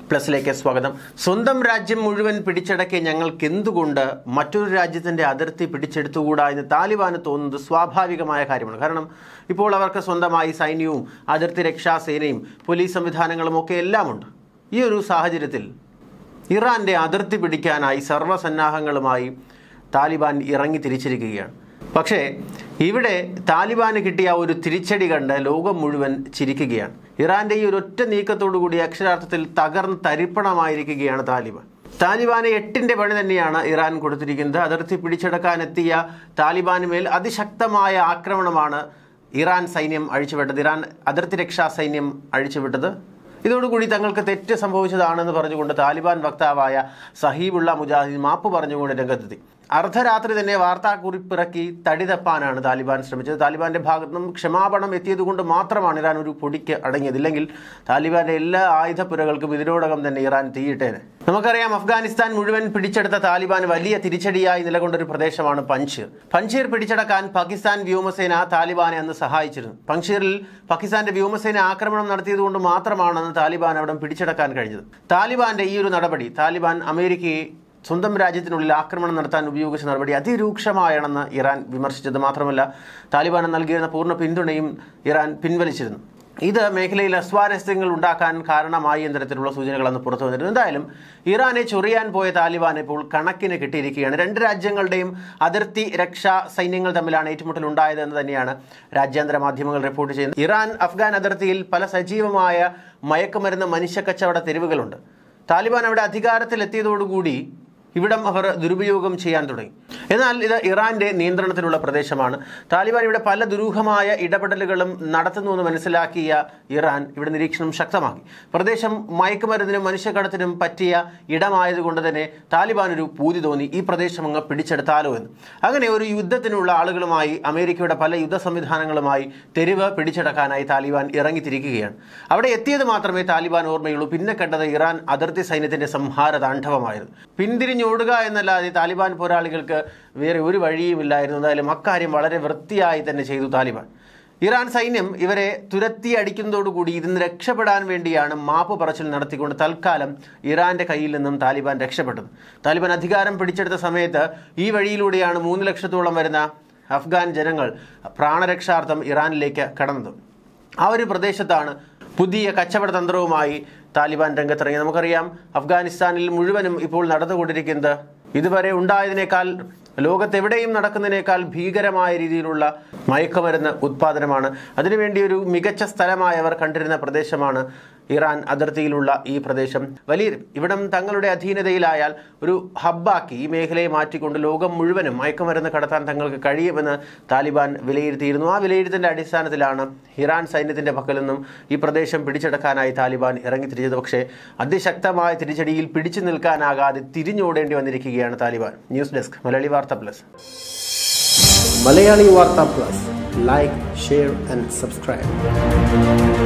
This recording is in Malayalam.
പ്ലസിലേക്ക് സ്വാഗതം സ്വന്തം രാജ്യം മുഴുവൻ പിടിച്ചടക്കിയ ഞങ്ങൾക്ക് എന്തുകൊണ്ട് മറ്റൊരു രാജ്യത്തിന്റെ അതിർത്തി പിടിച്ചെടുത്തുകൂടാ എന്ന് താലിബാന് തോന്നുന്നത് സ്വാഭാവികമായ കാര്യമാണ് കാരണം ഇപ്പോൾ അവർക്ക് സ്വന്തമായി സൈന്യവും അതിർത്തി രക്ഷാസേനയും പോലീസ് സംവിധാനങ്ങളും ഒക്കെ എല്ലാമുണ്ട് ഈ ഒരു സാഹചര്യത്തിൽ ഇറാന്റെ അതിർത്തി പിടിക്കാനായി സർവ്വസന്നാഹങ്ങളുമായി താലിബാൻ ഇറങ്ങി തിരിച്ചിരിക്കുകയാണ് പക്ഷേ ഇവിടെ താലിബാന് കിട്ടിയ ഒരു തിരിച്ചടി കണ്ട് ലോകം മുഴുവൻ ചിരിക്കുകയാണ് ഇറാന്റെ ഈ ഒരു ഒറ്റ നീക്കത്തോടു കൂടി അക്ഷരാർത്ഥത്തിൽ തകർന്ന് തരിപ്പണമായിരിക്കുകയാണ് താലിബാൻ താലിബാന് എട്ടിന്റെ പണി തന്നെയാണ് ഇറാൻ കൊടുത്തിരിക്കുന്നത് അതിർത്തി പിടിച്ചെടുക്കാനെത്തിയ താലിബാന് മേൽ അതിശക്തമായ ആക്രമണമാണ് ഇറാൻ സൈന്യം അഴിച്ചുവിട്ടത് ഇറാൻ അതിർത്തി രക്ഷാ സൈന്യം അഴിച്ചുവിട്ടത് ഇതോടുകൂടി തങ്ങൾക്ക് തെറ്റ് സംഭവിച്ചതാണെന്ന് പറഞ്ഞുകൊണ്ട് താലിബാൻ വക്താവായ സഹീബുള്ള മുജാഹിദ് മാപ്പ് പറഞ്ഞുകൊണ്ട് രംഗത്തെത്തി അർദ്ധരാത്രി തന്നെ വാർത്താക്കുറിപ്പിറക്കി തടി തപ്പാനാണ് താലിബാൻ ശ്രമിച്ചത് താലിബാന്റെ ഭാഗത്തു നിന്നും ക്ഷമാപണം എത്തിയതുകൊണ്ട് മാത്രമാണ് ഇറാൻ ഒരു പൊടിക്ക് അടങ്ങിയത് ഇല്ലെങ്കിൽ താലിബാന്റെ എല്ലാ ആയുധപ്പുരകൾക്കും ഇതിനോടകം തന്നെ ഇറാൻ തീയിട്ടേനെ നമുക്കറിയാം അഫ്ഗാനിസ്ഥാൻ മുഴുവൻ പിടിച്ചെടുത്ത താലിബാൻ വലിയ തിരിച്ചടിയായി നിലകൊണ്ട ഒരു പ്രദേശമാണ് പഞ്ചീർ പഞ്ചീർ പിടിച്ചടക്കാൻ പാകിസ്ഥാൻ വ്യോമസേന താലിബാനെ അന്ന് സഹായിച്ചിരുന്നു പഞ്ചീറിൽ പാകിസ്ഥാന്റെ വ്യോമസേന ആക്രമണം നടത്തിയതുകൊണ്ട് മാത്രമാണ് അന്ന് താലിബാൻ അവിടെ പിടിച്ചെടുക്കാൻ കഴിഞ്ഞത് താലിബാന്റെ ഈ ഒരു നടപടി താലിബാൻ അമേരിക്കയെ സ്വന്തം രാജ്യത്തിനുള്ളിൽ ആക്രമണം നടത്താൻ ഉപയോഗിച്ച നടപടി അതിരൂക്ഷമായാണെന്ന് ഇറാൻ വിമർശിച്ചത് മാത്രമല്ല താലിബാന് നൽകിയിരുന്ന പൂർണ്ണ പിന്തുണയും ഇറാൻ പിൻവലിച്ചിരുന്നു ഇത് മേഖലയിൽ അസ്വാരസ്യങ്ങൾ ഉണ്ടാക്കാൻ കാരണമായി എന്ന തരത്തിലുള്ള സൂചനകൾ അന്ന് പുറത്തു വന്നിരുന്നു എന്തായാലും ഇറാനെ ചൊറിയാൻ പോയ താലിബാൻ ഇപ്പോൾ കണക്കിന് കിട്ടിയിരിക്കുകയാണ് രണ്ട് രാജ്യങ്ങളുടെയും അതിർത്തി രക്ഷാ സൈന്യങ്ങൾ തമ്മിലാണ് ഏറ്റുമുട്ടൽ ഉണ്ടായത് എന്ന് തന്നെയാണ് രാജ്യാന്തര മാധ്യമങ്ങൾ റിപ്പോർട്ട് ചെയ്യുന്നത് ഇറാൻ അഫ്ഗാൻ അതിർത്തിയിൽ പല സജീവമായ മയക്കുമരുന്ന് മനുഷ്യക്കച്ചവട തെരുവുകളുണ്ട് താലിബാൻ അവിടെ അധികാരത്തിലെത്തിയതോടുകൂടി ഇവിടം അവർ ദുരുപയോഗം ചെയ്യാൻ തുടങ്ങി എന്നാൽ ഇത് ഇറാന്റെ നിയന്ത്രണത്തിലുള്ള പ്രദേശമാണ് താലിബാൻ ഇവിടെ പല ദുരൂഹമായ ഇടപെടലുകളും നടത്തുന്നുവെന്ന് മനസ്സിലാക്കിയ ഇറാൻ ഇവിടെ നിരീക്ഷണം ശക്തമാക്കി പ്രദേശം മയക്കുമരുന്നിനും മനുഷ്യക്കടത്തിനും പറ്റിയ ഇടമായതുകൊണ്ട് തന്നെ താലിബാൻ ഒരു പൂതി തോന്നി ഈ പ്രദേശം അങ്ങ് പിടിച്ചെടുത്താലോ എന്ന് അങ്ങനെ ഒരു യുദ്ധത്തിനുള്ള ആളുകളുമായി അമേരിക്കയുടെ പല യുദ്ധ സംവിധാനങ്ങളുമായി തെരുവ് പിടിച്ചെടുക്കാനായി താലിബാൻ ഇറങ്ങിത്തിരിക്കുകയാണ് അവിടെ എത്തിയത് മാത്രമേ താലിബാൻ ഓർമ്മയുള്ളൂ പിന്നെ കണ്ടത് ഇറാൻ അതിർത്തി സൈന്യത്തിന്റെ സംഹാര താണ്ഡവമായിരുന്നു പിന്തിരിഞ്ഞോടുക എന്നല്ലാതെ താലിബാൻ പോരാളികൾക്ക് വേറെ ഒരു വഴിയുമില്ലായിരുന്നു എന്തായാലും അക്കാര്യം വളരെ വൃത്തിയായി തന്നെ ചെയ്തു താലിബാൻ ഇറാൻ സൈന്യം ഇവരെ തുരത്തി അടിക്കുന്നതോടുകൂടി ഇതിന് രക്ഷപ്പെടാൻ വേണ്ടിയാണ് മാപ്പ് പറച്ചിൽ നടത്തിക്കൊണ്ട് തൽക്കാലം ഇറാന്റെ കയ്യിൽ നിന്നും താലിബാൻ രക്ഷപ്പെട്ടത് താലിബാൻ അധികാരം പിടിച്ചെടുത്ത സമയത്ത് ഈ വഴിയിലൂടെയാണ് മൂന്ന് ലക്ഷത്തോളം വരുന്ന അഫ്ഗാൻ ജനങ്ങൾ പ്രാണരക്ഷാർത്ഥം ഇറാനിലേക്ക് കടന്നത് ആ ഒരു പ്രദേശത്താണ് പുതിയ കച്ചവട തന്ത്രവുമായി താലിബാൻ രംഗത്തിറങ്ങി നമുക്കറിയാം അഫ്ഗാനിസ്ഥാനിൽ മുഴുവനും ഇപ്പോൾ നടന്നുകൊണ്ടിരിക്കുന്നത് ഇതുവരെ ഉണ്ടായതിനേക്കാൾ ലോകത്തെവിടെയും നടക്കുന്നതിനേക്കാൾ ഭീകരമായ രീതിയിലുള്ള മയക്കുമരുന്ന് ഉത്പാദനമാണ് അതിനുവേണ്ടി ഒരു മികച്ച സ്ഥലമായി അവർ കണ്ടിരുന്ന പ്രദേശമാണ് ഇറാൻ അതിർത്തിയിലുള്ള ഈ പ്രദേശം വലിയ ഇവിടം തങ്ങളുടെ അധീനതയിലായാൽ ഒരു ഹബ്ബാക്കി ഈ മേഖലയെ മാറ്റിക്കൊണ്ട് ലോകം മുഴുവനും മയക്കുമരുന്ന് കടത്താൻ തങ്ങൾക്ക് കഴിയുമെന്ന് താലിബാൻ വിലയിരുത്തിയിരുന്നു ആ വിലയിരുത്തലിന്റെ അടിസ്ഥാനത്തിലാണ് ഇറാൻ സൈന്യത്തിന്റെ പക്കൽ നിന്നും ഈ പ്രദേശം പിടിച്ചെടുക്കാനായി താലിബാൻ ഇറങ്ങിത്തിരിച്ചത് പക്ഷേ അതിശക്തമായ തിരിച്ചടിയിൽ പിടിച്ചു നിൽക്കാനാകാതെ തിരിഞ്ഞോടേണ്ടി വന്നിരിക്കുകയാണ് താലിബാൻ ന്യൂസ് ഡെസ്ക് മലയാളി വാർത്ത പ്ലസ് മലയാളി വാർത്ത plus like share and subscribe